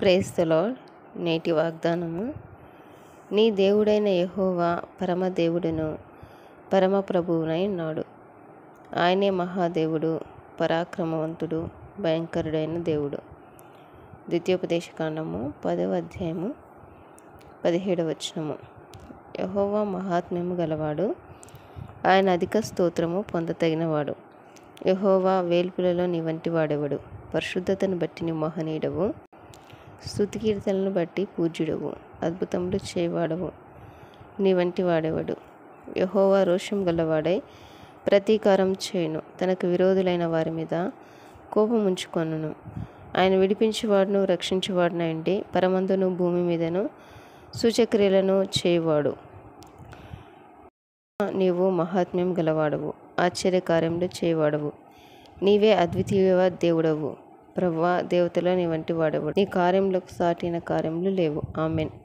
ప్రేస్తలో నేటి వాగ్దానము నీ దేవుడైన యెహోవా పరమ దేవుడును పరమ ప్రభువునై ఉన్నాడు ఆయనే మహాదేవుడు పరాక్రమవంతుడు భయంకరుడైన దేవుడు ద్వితీయోపదేశకాండము పదవ అధ్యాయము పదిహేడవ వచనము యహోవా మహాత్మ్యము గలవాడు ఆయన అధిక స్తోత్రము పొందతగినవాడు యహోవా వేల్పులలో నీ వంటి వాడెవడు పరిశుద్ధతను బట్టి నీ మహనీయుడవు స్థుతి కీర్తనలను బట్టి పూజ్యుడవు అద్భుతములు చేయవాడవు నీ వంటి వాడెవడు యహోవా రోషం గలవాడై ప్రతీకారం చేయును తనకు విరోధులైన వారి మీద కోపం ఉంచుకొనును ఆయన విడిపించేవాడును రక్షించేవాడునండి పరమందును భూమి మీదను సూచక్రియలను చేయువాడు నీవు మహాత్మ్యం గలవాడవు ఆశ్చర్యకార్యములు చేయవాడవు నీవే అద్వితీయ దేవుడవు ప్రవ్వా దేవతలో నీ వంటి వాడవు నీ కార్యములకు సాటిన కార్యములు లేవు ఆమెన్